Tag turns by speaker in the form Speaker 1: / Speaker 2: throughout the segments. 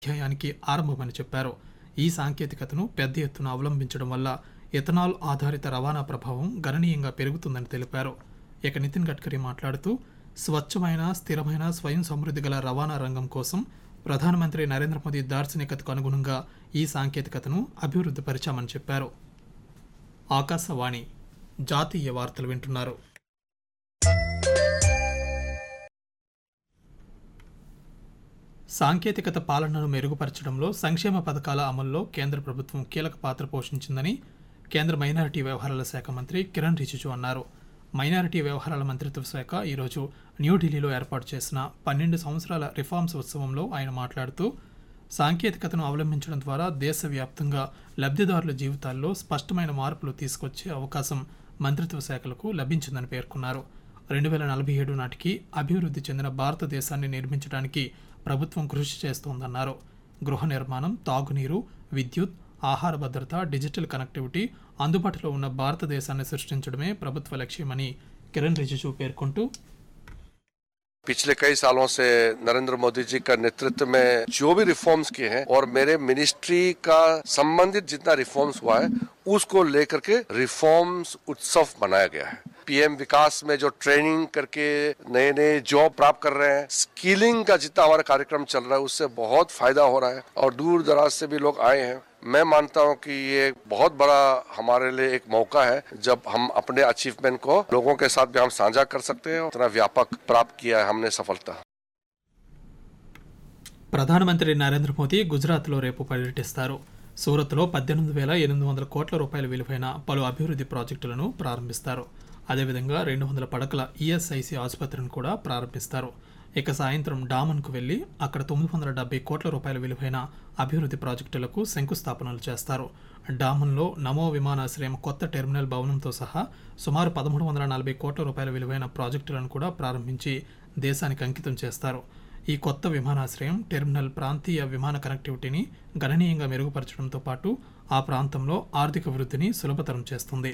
Speaker 1: అధ్యాయానికి ఆరంభమని చెప్పారు ఈ సాంకేతికతను పెద్ద ఎత్తున అవలంబించడం వల్ల ఎథనాల్ ఆధారిత రవాణా ప్రభావం గణనీయంగా పెరుగుతుందని తెలిపారు ఇక నితిన్ గడ్కరీ మాట్లాడుతూ స్వచ్ఛమైన స్థిరమైన స్వయం సమృద్ధి గల రవాణా రంగం కోసం ప్రధానమంత్రి నరేంద్ర మోదీ దార్శనికతకు అనుగుణంగా ఈ సాంకేతికతను అభివృద్ధి పరిచామని చెప్పారు ఆకాశవాణి జాతీయ వార్తలు వింటున్నారు సాంకేతికత పాలనను మెరుగుపరచడంలో సంక్షేమ పథకాల అమల్లో కేంద్ర ప్రభుత్వం కీలక పాత్ర పోషించిందని కేంద్ర మైనారిటీ వ్యవహారాల శాఖ మంత్రి కిరణ్ రిజిజు అన్నారు మైనారిటీ వ్యవహారాల మంత్రిత్వ శాఖ ఈరోజు న్యూఢిల్లీలో ఏర్పాటు చేసిన పన్నెండు సంవత్సరాల రిఫార్మ్స్ ఉత్సవంలో ఆయన మాట్లాడుతూ సాంకేతికతను అవలంబించడం ద్వారా దేశవ్యాప్తంగా లబ్ధిదారుల జీవితాల్లో స్పష్టమైన మార్పులు తీసుకొచ్చే అవకాశం మంత్రిత్వ శాఖలకు లభించిందని పేర్కొన్నారు రెండు వేల నలభై ఏడు నాటికి అభివృద్ధి చెందిన భారతదేశాన్ని నిర్మించడానికి ప్రభుత్వం కృషి చేస్తోందన్నారు గృహ నిర్మాణం తాగునీరు విద్యుత్ ఆహార భద్రత డిజిటల్ కనెక్టివిటీ అందుబాటులో ఉన్న భారతదేశాన్ని సృష్టించడమే ప్రభుత్వ లక్ష్యమని కిరణ్ రిజిజు పేర్కొంటూ
Speaker 2: पिछले कई सालों से नरेंद्र मोदी जी का नेतृत्व में जो भी रिफॉर्म्स किए हैं और मेरे मिनिस्ट्री का संबंधित जितना रिफॉर्म्स हुआ है उसको लेकर के रिफॉर्म्स उत्सव मनाया गया है पीएम विकास में जो ट्रेनिंग करके नए नए जॉब प्राप्त कर रहे हैं स्किलिंग का जितना हमारा कार्यक्रम चल रहा है उससे बहुत फायदा हो रहा है और दूर दराज से भी लोग आए हैं मैं मानता हूं कि ये बहुत बड़ा हमारे लिए एक मौका है जब हम अपने अचीवमेंट को लोगों के साथ भी हम साझा कर सकते हैं इतना व्यापक प्राप्त किया है हमने सफलता
Speaker 1: ప్రధానమంత్రి నరేంద్ర మోదీ గుజరాత్లో రేపు పర్యటిస్తారు సూరత్లో పద్దెనిమిది వేల ఎనిమిది వందల కోట్ల రూపాయల విలువైన పలు అభివృద్ధి ప్రాజెక్టులను ప్రారంభిస్తారు అదేవిధంగా రెండు వందల పడకల ఈఎస్ఐసి ఆసుపత్రిని కూడా ప్రారంభిస్తారు ఇక సాయంత్రం డామన్కు వెళ్లి అక్కడ తొమ్మిది వందల డెబ్బై కోట్ల రూపాయల విలువైన అభివృద్ధి ప్రాజెక్టులకు శంకుస్థాపనలు చేస్తారు డామన్లో నమో విమానాశ్రయం కొత్త టెర్మినల్ భవనంతో సహా సుమారు పదమూడు వందల నలభై కోట్ల రూపాయల విలువైన ప్రాజెక్టులను కూడా ప్రారంభించి దేశానికి అంకితం చేస్తారు ఈ కొత్త విమానాశ్రయం టెర్మినల్ ప్రాంతీయ విమాన కనెక్టివిటీని గణనీయంగా మెరుగుపరచడంతో పాటు ఆ ప్రాంతంలో ఆర్థిక వృద్ధిని సులభతరం చేస్తుంది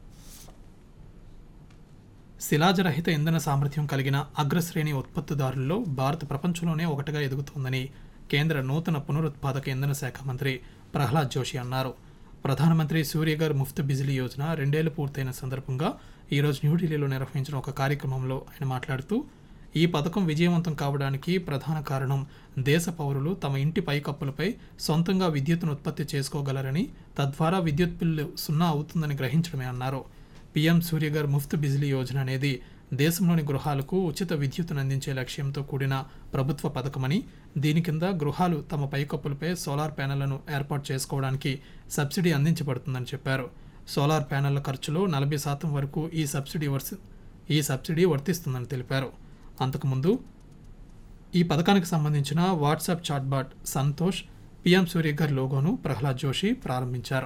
Speaker 1: శిలాజరహిత ఇంధన సామర్థ్యం కలిగిన అగ్రశ్రేణి ఉత్పత్తిదారుల్లో భారత్ ప్రపంచంలోనే ఒకటిగా ఎదుగుతోందని కేంద్ర నూతన పునరుత్పాదక ఇంధన శాఖ మంత్రి ప్రహ్లాద్ జోషి అన్నారు ప్రధానమంత్రి సూర్యగర్ ముఫ్త్ బిజిలీ యోజన రెండేళ్లు పూర్తయిన సందర్భంగా ఈరోజు న్యూఢిల్లీలో నిర్వహించిన ఒక కార్యక్రమంలో ఆయన మాట్లాడుతూ ఈ పథకం విజయవంతం కావడానికి ప్రధాన కారణం దేశ పౌరులు తమ ఇంటి పైకప్పులపై సొంతంగా విద్యుత్తును ఉత్పత్తి చేసుకోగలరని తద్వారా విద్యుత్ బిల్లు సున్నా అవుతుందని గ్రహించడమే అన్నారు పీఎం సూర్యగర్ ముఫ్త్ బిజిలీ యోజన అనేది దేశంలోని గృహాలకు ఉచిత విద్యుత్తును అందించే లక్ష్యంతో కూడిన ప్రభుత్వ పథకమని దీని కింద గృహాలు తమ పైకప్పులపై సోలార్ ప్యానెళ్లను ఏర్పాటు చేసుకోవడానికి సబ్సిడీ అందించబడుతుందని చెప్పారు సోలార్ ప్యానెళ్ల ఖర్చులో నలభై శాతం వరకు ఈ సబ్సిడీ వర్సి ఈ సబ్సిడీ వర్తిస్తుందని తెలిపారు అంతకుముందు ఈ పథకానికి సంబంధించిన WhatsApp chatbot Santosh PM Surya Ghar లోగోను ప్రహ్లాద్ జోషి ప్రారంభించారు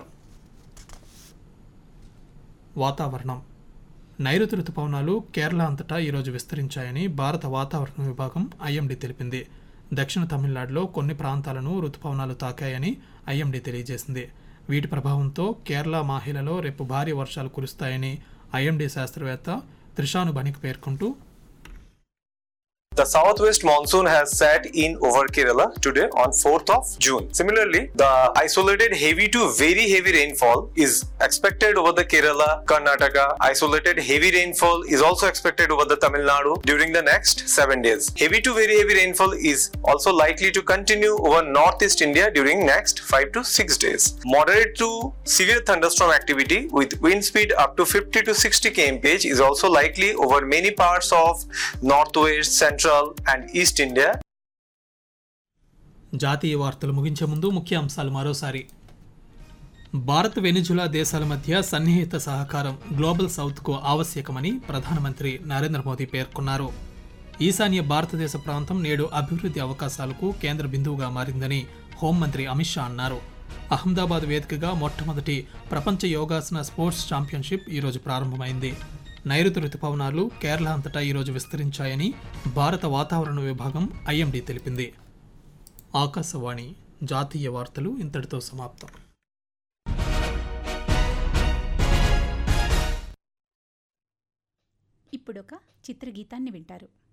Speaker 1: వాతావరణం నైరుతి రుతుపవనాలు కేరళ అంతటా ఈరోజు విస్తరించాయని భారత వాతావరణ విభాగం ఐఎండీ తెలిపింది దక్షిణ తమిళనాడులో కొన్ని ప్రాంతాలను రుతుపవనాలు తాకాయని ఐఎండీ తెలియజేసింది వీటి ప్రభావంతో కేరళ మాహిలలో రేపు భారీ వర్షాలు కురుస్తాయని ఐఎండీ శాస్త్రవేత్త త్రిషాను బనిక్ పేర్కొంటూ
Speaker 3: The southwest monsoon has set in over Kerala today on 4th of June. Similarly, the isolated heavy to very heavy rainfall is expected over the Kerala, Karnataka. Isolated heavy rainfall is also expected over the Tamil Nadu during the next 7 days. Heavy to very heavy rainfall is also likely to continue over northeast India during next 5 to 6 days. Moderate to severe thunderstorm activity with wind speed up to 50 to 60 kmph is also likely over many parts of northwest, central and east India.
Speaker 1: జాతీయ వార్తలు ముగించే ముందు ముఖ్య అంశాలు మరోసారి Bharat Venezuela దేశాల మధ్య సన్నిహిత సహకారం గ్లోబల్ సౌత్కు ఆవశ్యకమని ప్రధానమంత్రి నరేంద్ర మోదీ పేర్కొన్నారు ఈశాన్య భారతదేశ ప్రాంతం నేడు అభివృద్ధి అవకాశాలకు కేంద్ర బిందువుగా మారిందని హోంమంత్రి అమిత్ షా అన్నారు అహ్మదాబాద్ వేదికగా మొట్టమొదటి ప్రపంచ యోగాసన స్పోర్ట్స్ ఛాంపియన్షిప్ ఈరోజు ప్రారంభమైంది నైరుతి రుతుపవనాలు కేరళ అంతటా ఈరోజు విస్తరించాయని భారత వాతావరణ విభాగం ఐఎండీ తెలిపింది ఆకాశవాణి జాతీయ వార్తలు ఇంతటితో సమాప్తం
Speaker 4: ఇప్పుడొక చిత్రగీతాన్ని వింటారు